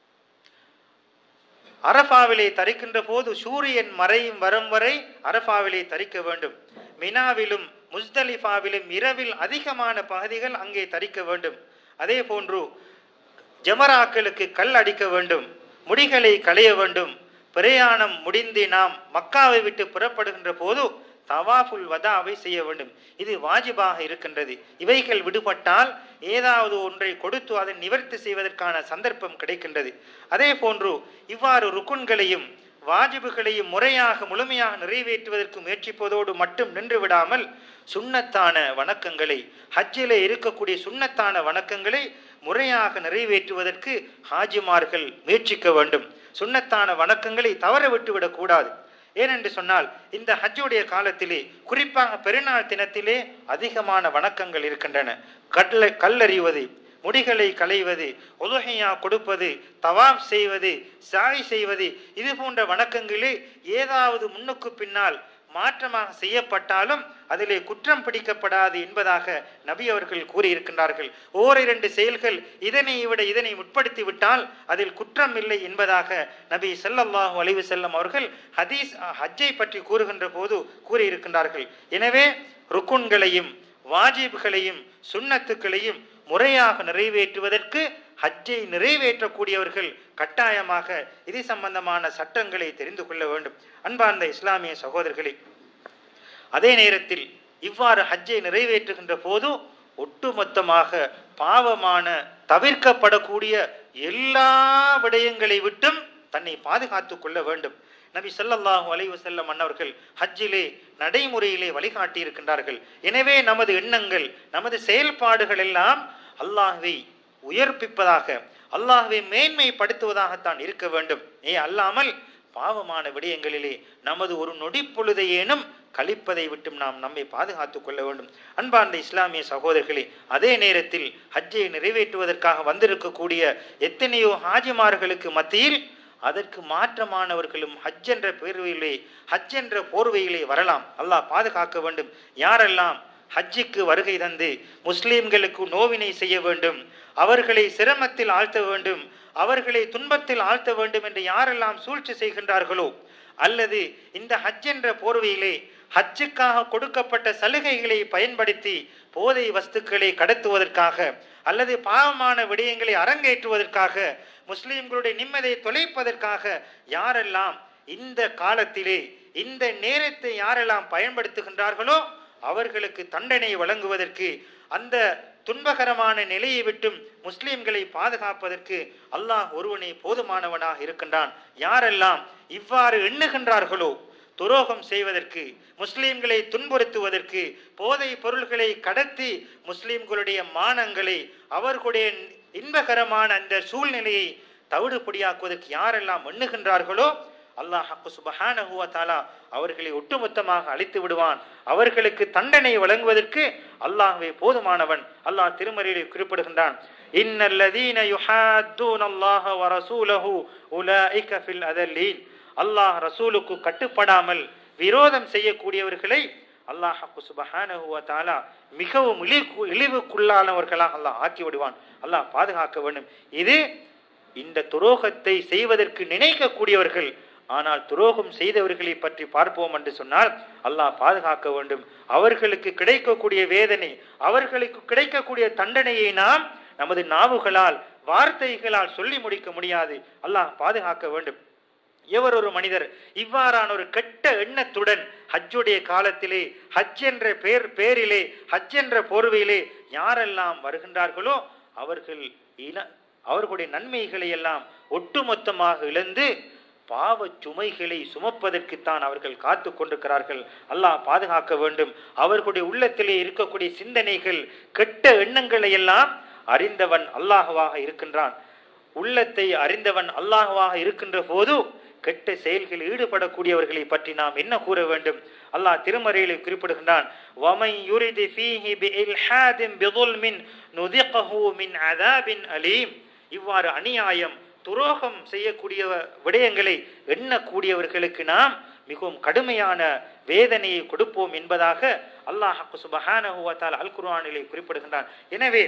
அரஃபாவிலே தரிக்கின்ற போது சூரியன் மறையும் வரும் வரை அரஃபாவிலே தரிக்க வேண்டும் மினாவிலும் முஸ்தலிஃபாவிலும் இரவில் அதிகமான பகுதிகள் அங்கே தரிக்க வேண்டும் அதே போன்று ஜமராக்களுக்கு கல் அடிக்க வேண்டும் முடிகளை களைய வேண்டும் பிரயாணம் முடிந்து நாம் மக்காவை விட்டு புறப்படுகின்ற போது தவாஃபுல் வதாவை செய்ய வேண்டும் இது வாஜிபாக இருக்கின்றது இவைகள் விடுபட்டால் ஏதாவது ஒன்றை கொடுத்து அதை நிவர்த்தி செய்வதற்கான சந்தர்ப்பம் கிடைக்கின்றது அதே போன்று இவ்வாறு ருக்குன்களையும் வாஜிபுகளையும் முறையாக முழுமையாக நிறைவேற்றுவதற்கு முயற்சிப்பதோடு மட்டும் நின்று விடாமல் சுண்ணத்தான வணக்கங்களை ஹஜ்ஜிலே இருக்கக்கூடிய சுண்ணத்தான வணக்கங்களை முறையாக நிறைவேற்றுவதற்கு ஹாஜிமார்கள் முயற்சிக்க வேண்டும் சுண்ணத்தான வணக்கங்களை தவற விட்டுவிடக் கூடாது ஏனென்று சொன்னால் இந்த ஹஜ்ஜுடைய காலத்திலே குறிப்பாக பெருநாள் தினத்திலே அதிகமான வணக்கங்கள் இருக்கின்றன கல்ல கல்லறிவது முடிகளை களைவது உலகையா கொடுப்பது தவாப் செய்வது சாய் செய்வது இது போன்ற வணக்கங்களே ஏதாவது முன்னுக்கு பின்னால் மாற்றமாக செய்யப்பட்டாலும் அதிலே குற்றம் பிடிக்கப்படாது என்பதாக நபி அவர்கள் கூறியிருக்கின்றார்கள் ஓரிரண்டு செயல்கள் இதனை விட இதனை முற்படுத்தி விட்டால் அதில் குற்றம் இல்லை என்பதாக நபி ஸல்லல்லாஹு அலைஹி செல்லம் அவர்கள் ஹதீஸ் ஹஜ்ஜை பற்றி கூறுகின்ற போது கூறியிருக்கின்றார்கள் எனவே ருக்குன்களையும் வாஜிப்களையும் சுன்னத்துக்களையும் முறையாக நிறைவேற்றுவதற்கு ஹஜ்ஜை நிறைவேற்றக்கூடியவர்கள் கட்டாயமாக இது சம்பந்தமான சட்டங்களை தெரிந்து கொள்ள வேண்டும் அன்பார்ந்த இஸ்லாமிய சகோதரர்களே அதே நேரத்தில் இவ்வாறு ஹஜ்ஜை நிறைவேற்றுகின்ற போது ஒட்டுமொத்தமாக பாவமான தவிர்க்கப்படக்கூடிய எல்லா விடயங்களை விட்டும் தன்னை பாதுகாத்துக் கொள்ள வேண்டும் நபி ஸல்லல்லாஹு அலைஹி வஸல்லம் அன்னவர்கள் ஹஜ்ஜிலே நடைமுறையிலே வழிகாட்டி இருக்கின்றார்கள் எனவே நமது எண்ணங்கள் நமது செயல்பாடுகள் எல்லாம் அல்லாஹ்வை உயர்ப்பிப்பதாக அல்லாஹ்வை மேன்மைப்படுத்துவதாகத்தான் இருக்க வேண்டும் ஏ அல்லாமல் பாவமான விடயங்களிலே நமது ஒரு நொடி பொழுதையேனும் கழிப்பதை விட்டும் நாம் நம்மை பாதுகாத்துக் கொள்ள வேண்டும் அன்பார்ந்த இஸ்லாமிய சகோதரர்களே அதே நேரத்தில் ஹஜ்ஜை நிறைவேற்றுவதற்காக வந்திருக்கக்கூடிய எத்தனையோ ஹாஜிமார்களுக்கு மத்தியில் அதற்கு மாற்றமானவர்களும் ஹஜ் என்ற பேர்வையிலே ஹஜ் என்ற போர்வையிலே வரலாம் அல்லாஹ் பாதுகாக்க வேண்டும் யாரெல்லாம் ஹஜ்ஜுக்கு வருகை தந்து முஸ்லிம்களுக்கு நோவினை செய்ய வேண்டும் அவர்களை சிரமத்தில் ஆழ்த்த வேண்டும் அவர்களை துன்பத்தில் ஆழ்த்த வேண்டும் என்று யாரெல்லாம் சூழ்ச்சி செய்கின்றார்களோ அல்லது இந்த ஹஜ் என்ற போர்வையிலே ஹஜ்ஜுக்காக கொடுக்கப்பட்ட சலுகைகளை பயன்படுத்தி போதை வஸ்துக்களை கடத்துவதற்காக அல்லது பாவமான விடயங்களை அரங்கேற்றுவதற்காக முஸ்லிம்களுடைய நிம்மதியை தொலைப்பதற்காக யாரெல்லாம் இந்த காலத்திலே இந்த நேரத்தை யாரெல்லாம் பயன்படுத்துகின்றார்களோ அவர்களுக்கு தண்டனை வழங்குவதற்கு அந்த துன்பகரமான நிலையை விட்டும் முஸ்லிம்களை பாதுகாப்பதற்கு அல்லாஹ் ஒருவனே போதுமானவனாக இருக்கின்றான் யாரெல்லாம் இவ்வாறு எண்ணுகின்றார்களோ துரோகம் செய்வதற்கு முஸ்லிம்களை துன்புறுத்துவதற்கு போதை பொருள்களை கடத்தி முஸ்லிம்களுடைய மானங்களை அவர்களுடைய இன்பகரமான அந்த சூழ்நிலையை தவிடுபடியாக்குவதற்கு யாரெல்லாம் எண்ணுகின்றார்களோ அல்லாஹ் ஹக்கு சுபஹானஹு வ தஆலா அவர்களை ஒட்டுமொத்தமாக அழித்து விடுவான் அவர்களுக்கு தண்டனை வழங்குவதற்கு அல்லாஹ்வே போதுமானவன் அல்லாஹ் திருமறையிலே குறிப்பிடுகின்றான் இன்னல்லதீன யுஹாத்தூன அல்லாஹ வ ரசூலஹு உலாயிக ஃபில் அதல்லீன் அல்லாஹ் ரசூலுக்கு கட்டுப்படாமல் விரோதம் செய்யக்கூடியவர்களை அல்லாஹ் ஹக்கு சுபஹானஹு வ தஆலா மிகவும் இழிவு இழிவுக்குள்ளானவர்களாக அல்லாஹ் ஆக்கி விடுவான் அல்லாஹ் பாதுகாக்க வேண்டும் இது இந்த துரோகத்தை செய்வதற்கு நினைக்கக்கூடியவர்கள் ஆனால் துரோகம் செய்தவர்களை பற்றி பார்ப்போம் என்று சொன்னால் அல்லாஹ் பாதுகாக்க வேண்டும் அவர்களுக்கு கிடைக்கக்கூடிய வேதனை அவர்களுக்கு கிடைக்கக்கூடிய தண்டனையை நாம் நமது நாவுகளால் வார்த்தைகளால் சொல்லி முடிக்க முடியாது அல்லாஹ் பாதுகாக்க வேண்டும் எவர் ஒரு மனிதர் இவ்வாறான ஒரு கெட்ட எண்ணத்துடன் ஹஜ்ஜுடைய காலத்திலே ஹஜ் என்ற பேர் பேரிலே ஹஜ் என்ற போர்வையிலே யாரெல்லாம் வருகின்றார்களோ அவர்கள் இன அவர்களுடைய நன்மைகளை எல்லாம் ஒட்டுமொத்தமாக இழந்து பாவ சுமைகளை சுமப்பதற்குத்தான் அவர்கள் காத்து கொண்டிருக்கிறார்கள் அல்லாஹ் பாதுகாக்க வேண்டும் அவர்களுடைய உள்ளத்திலே இருக்கக்கூடிய சிந்தனைகள் கெட்ட எண்ணங்களை எல்லாம் அறிந்தவன் அல்லாஹ்வாக இருக்கின்றான் உள்ளத்தை அறிந்தவன் அல்லாஹ்வாக இருக்கின்ற போது கெட்ட செயல்களில் ஈடுபடக்கூடியவர்களை பற்றி நாம் என்ன கூற வேண்டும் அல்லாஹ் திருமறையிலே குறிப்பிடுகின்றான் வமை யுரிது ஃபீஹி பிஇல்ஹாதின் பிظுல்மின் நுதிகஹு மின் அதாபின் அலீம் இவ்வாறு அநியாயம் துரோகம் செய்யக்கூடிய விடயங்களை எண்ணக்கூடியவர்களுக்கு நாம் மிகவும் கடுமையான வேதனையை கொடுப்போம் என்பதாக அல்லாஹ் சுபஹானஹு வ தஆலா அல் குர்ஆனிலே குறிப்பிடுகின்றான் எனவே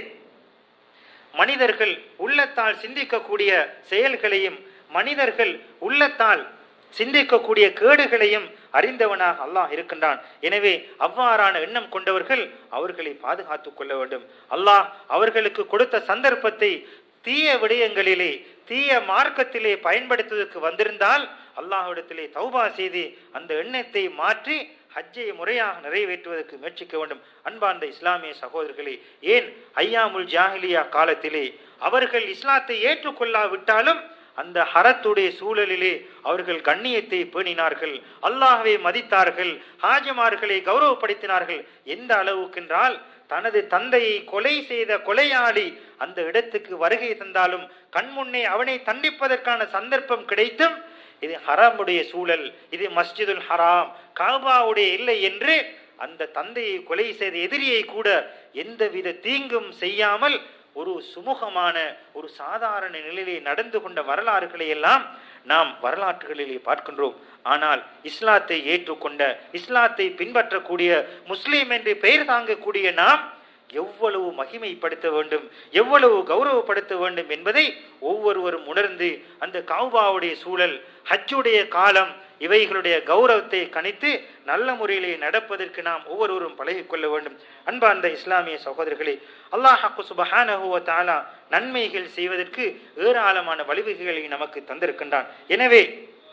மனிதர்கள் உள்ளத்தால் சிந்திக்கக்கூடிய செயல்களையும் மனிதர்கள் உள்ளத்தால் சிந்திக்கக்கூடிய கேடுகளையும் அறிந்தவனாக அல்லாஹ் இருக்கின்றான் எனவே அவ்வாறான எண்ணம் கொண்டவர்கள் அவர்களை பாதுகாத்துக் கொள்ள வேண்டும் அல்லாஹ் அவர்களுக்கு கொடுத்த சந்தர்ப்பத்தை தீய விடயங்களிலே தீய மார்க்கத்திலே பயன்படுத்துவதற்கு வந்திருந்தால் அல்லாஹ்விடத்திலே தௌபா செய்து அந்த எண்ணத்தை மாற்றி ஹஜ்ஜை முறையாக நிறைவேற்றுவதற்கு முயற்சிக்க வேண்டும் அன்பார்ந்த இஸ்லாமிய சகோதரர்களே ஏன் ஐயாமுல் ஜாஹிலியா காலத்திலே அவர்கள் இஸ்லாத்தை ஏற்றுக்கொள்ளாவிட்டாலும் அந்த ஹரத்துடைய சூழலிலே அவர்கள் கண்ணியத்தை பேணினார்கள் அல்லாஹ்வை மதித்தார்கள் ஹாஜிமார்களை கௌரவப்படுத்தினார்கள் எந்த அளவுக்கென்றால் தனது தந்தையை கொலை செய்த கொலையாளி அந்த இடத்துக்கு வருகை தந்தாலும் கண்முன்னே அவனை தண்டிப்பதற்கான சந்தர்ப்பம் கிடைத்தும் இது ஹராமுடைய சூழல் இது மஸ்ஜிதுல் ஹராம் காபாவுடைய இல்லை என்று அந்த தந்தையை கொலை செய்த எதிரியை கூட எந்தவித தீங்கும் செய்யாமல் ஒரு சுமூகமான ஒரு சாதாரண நிலையிலே நடந்து கொண்ட வரலாறுகளை எல்லாம் நாம் வரலாற்றுகளிலே பார்க்கின்றோம் ஆனால் இஸ்லாத்தை ஏற்றுக்கொண்ட இஸ்லாத்தை பின்பற்றக்கூடிய முஸ்லீம் என்று பெயர் தாங்கக்கூடிய நாம் எவ்வளவு மகிமைப்படுத்த வேண்டும் எவ்வளவு கௌரவப்படுத்த வேண்டும் என்பதை ஒவ்வொருவரும் உணர்ந்து அந்த கௌபாவுடைய சூழல் ஹஜ்ஜுடைய காலம் இவைகளுடைய கௌரவத்தை கணித்து நல்ல முறையிலே நடப்பதற்கு நாம் ஒவ்வொருவரும் பழகிக்கொள்ள வேண்டும் அன்பார்ந்த இஸ்லாமிய சகோதரர்களே அல்லாஹாக்கு சுபஹானஹு வ தஆலா நன்மைகள் செய்வதற்கு ஏராளமான வழிவகைகளை நமக்கு தந்திருக்கின்றான் எனவே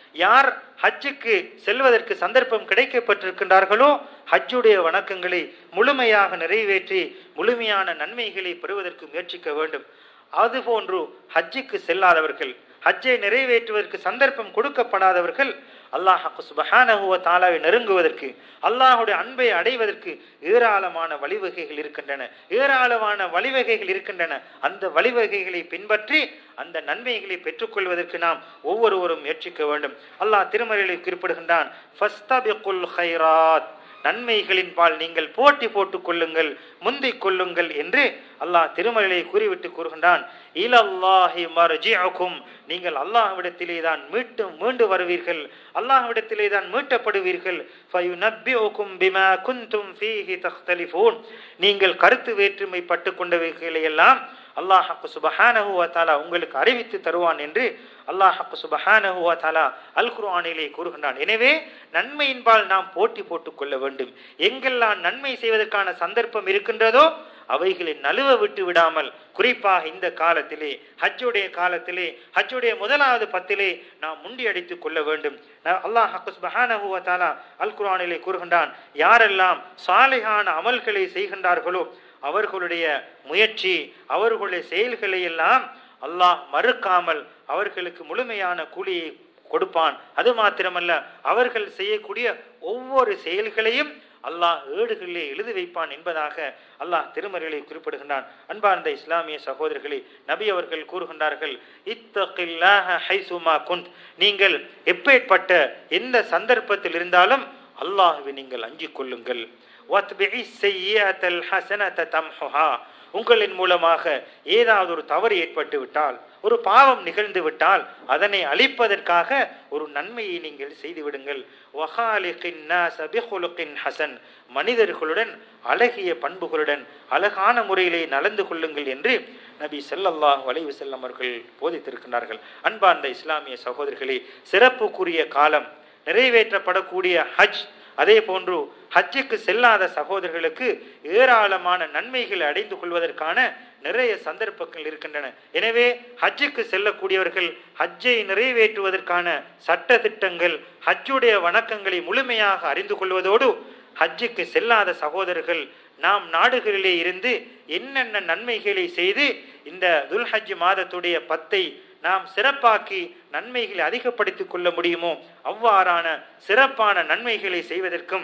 யார் ஹஜ்ஜுக்கு செல்வதற்கு சந்தர்ப்பம் கிடைக்கப்பட்டிருக்கின்றார்களோ ஹஜ்ஜுடைய வணக்கங்களை முழுமையாக நிறைவேற்றி முழுமையான நன்மைகளை பெறுவதற்கு முயற்சிக்க வேண்டும் அதுபோன்று ஹஜ்ஜுக்கு செல்லாதவர்கள் ஹஜ்ஜை நிறைவேற்றுவதற்கு சந்தர்ப்பம் கொடுக்கப்படாதவர்கள் அல்லாஹ் சுபஹானஹுவ தாலாவை நெருங்குவதற்கு அல்லாஹுடைய அன்பை அடைவதற்கு ஏராளமான வழிவகைகள் இருக்கின்றன ஏராளமான வழிவகைகள் இருக்கின்றன அந்த வழிவகைகளை பின்பற்றி அந்த நன்மைகளை பெற்றுக்கொள்வதற்கு நாம் ஒவ்வொருவரும் முயற்சிக்க வேண்டும் அல்லாஹ் திருமறையில் குறிப்பிடுகின்றான் ஃபஸ்தபிகுல் ஹைராத் நன்மைகளின் பால் நீங்கள் போட்டி போட்டுக் கொள்ளுங்கள் முந்திக் கொள்ளுங்கள் என்று அல்லாஹ் திருமலையை கூறிவிட்டு கூறுகின்றான் இலல்லாஹி மர்ஜிஅக்கும் நீங்கள் அல்லாஹ்விடத்திலே தான் மீட்டு மீண்டு வருவீர்கள் அல்லாஹ்விடத்திலே தான் மீட்டப்படுவீர்கள் ஃபயுனப்பிஉக்கும் பிமா குன்தும் ஃபீஹி தக்தலிஃபூன் நீங்கள் கருத்து வேற்றுமை பட்டு கொண்டவைகளை எல்லாம் அல்லாஹ் சுபஹானஹு வ தஆலா உங்களுக்கு அறிவித்து தருவான் என்று அல்லாஹ் சுபஹானஹு வ தஆலா அல் குர்ஆனிலே கூறுகின்றான் எனவே நன்மையின்பால் நாம் போட்டி போட்டுக் கொள்ள வேண்டும் எங்கெல்லாம் நன்மை செய்வதற்கான சந்தர்ப்பம் இருக்கின்றதோ அவைகளை நழுவ விட்டு விடாமல் குறிப்பாக இந்த காலத்திலே ஹஜ்ஜுடைய காலத்திலே ஹஜ்ஜுடைய முதலாவது பத்திலே நாம் முண்டியடித்துக் கொள்ள வேண்டும் அல்லாஹ் சுபஹானஹு வ தஆலா அல் குர்ஆனிலே கூறுகின்றான் யாரெல்லாம் சாலிஹான அமல்களை செய்கின்றார்களோ அவர்களுடைய முயற்சி அவர்களுடைய செயல்களை எல்லாம் அல்லாஹ் மறுக்காமல் அவர்களுக்கு முழுமையான கூலியை கொடுப்பான் அது மாத்திரமல்ல அவர்கள் செய்யக்கூடிய ஒவ்வொரு செயல்களையும் அல்லாஹ் ஏடுகளிலே எழுதி வைப்பான் என்பதாக அல்லாஹ் திருமறைகளை குறிப்பிடுகின்றான் அன்பார்ந்த இஸ்லாமிய சகோதரர்களே நபி அவர்கள் கூறுகின்றார்கள் இத்தகில்லாஹ ஹைசுமா குந்த் நீங்கள் எப்பேற்பட்ட எந்த சந்தர்ப்பத்தில் இருந்தாலும் அல்லாஹ்வை நீங்கள் அஞ்சிக் கொள்ளுங்கள் வத்பிஇ ஸய்யிஅத்தல் ஹஸனத தம்ஹுஹா உங்களின் மூலமாக ஏதாவது ஒரு தவறு ஏற்பட்டு விட்டால் ஒரு பாவம் நிகழ்ந்து விட்டால் அதனை அழிப்பதற்காக ஒரு நன்மையை நீங்கள் செய்து விடுங்கள் வஹாலிகின் நாஸ பிஹுலுகின் ஹசன் மனிதர்களுடன் அழகிய பண்புகளுடன் அழகான முறையிலே நடந்து கொள்ளுங்கள் என்று நபி ஸல்லல்லாஹு அலைஹி வஸல்லம் அவர்கள் போதித்திருக்கிறார்கள் அன்பார்ந்த இஸ்லாமிய சகோதரர்களே சிறப்புக்குரிய காலம் நிறைவேற்றப்படக்கூடிய ஹஜ் அதே போன்று ஹஜ்ஜுக்கு செல்லாத சகோதரர்களுக்கு ஏராளமான நன்மைகளை அடைந்து கொள்வதற்கான நிறைய சந்தர்ப்பங்கள் இருக்கின்றன எனவே ஹஜ்ஜுக்கு செல்லக்கூடியவர்கள் ஹஜ்ஜை நிறைவேற்றுவதற்கான சட்ட திட்டங்கள் ஹஜ்ஜுடைய வணக்கங்களை முழுமையாக அறிந்து கொள்வதோடு ஹஜ்ஜுக்கு செல்லாத சகோதரர்கள் நாம் நாடுகளிலே இருந்து என்னென்ன நன்மைகளை செய்து இந்த துல்ஹஜ் மாதத்துடைய பத்தை நாம் சிறப்பாக்கி நன்மைகளை அதிகப்படுத்திக் கொள்ள முடியுமோ அவ்வாறான சிறப்பான நன்மைகளை செய்வதற்கும்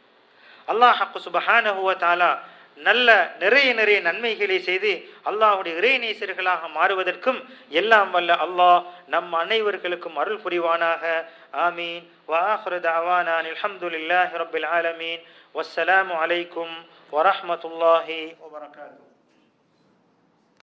அல்லாஹ் சுபஹானஹுவ தாலா நல்ல நிறைய நிறைய நன்மைகளை செய்து அல்லாஹுடைய இறைநேசர்களாக மாறுவதற்கும் எல்லாம் வல்ல அல்லாஹ் நம் அனைவர்களுக்கும் அருள் புரிவானாக ஆமீன் வாஹ்ரு தஅவானா அல்ஹம்துலில்லாஹி ரப்பில் ஆலமீன் வஸ்ஸலாமு அலைக்கும் வரஹ்மத்துல்லாஹி வபரகாத்துஹு